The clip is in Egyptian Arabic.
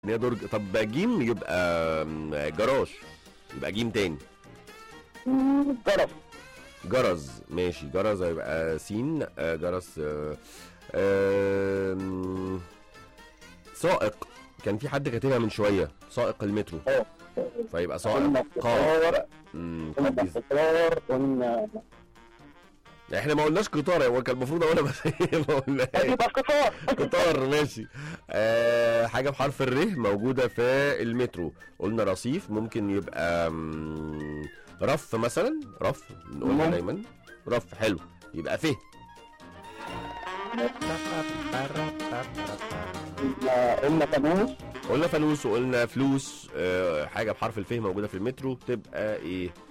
ان هي درج طب جيم يبقى م، جراج يبقى جيم تاني جرس جرز ماشي جرز هيبقى سين آه، جرس آه، آم، سائق كان في حد كاتبها من شويه سائق المترو اه فيبقى سائق قلنا قار قطار مم، قلنا قبيز. قطار قلنا احنا ما قلناش قطار هو كان المفروض اقولها بس ما قلناش يبقى قطار قطار ماشي آه حاجه بحرف الر موجوده في المترو قلنا رصيف ممكن يبقى مم، رف مثلا رف بنقولها ممكن. دايما رف حلو يبقى فه قلنا قلنا فانوس قلنا فانوس وقلنا فلوس آه حاجه بحرف الفه موجوده في المترو تبقى ايه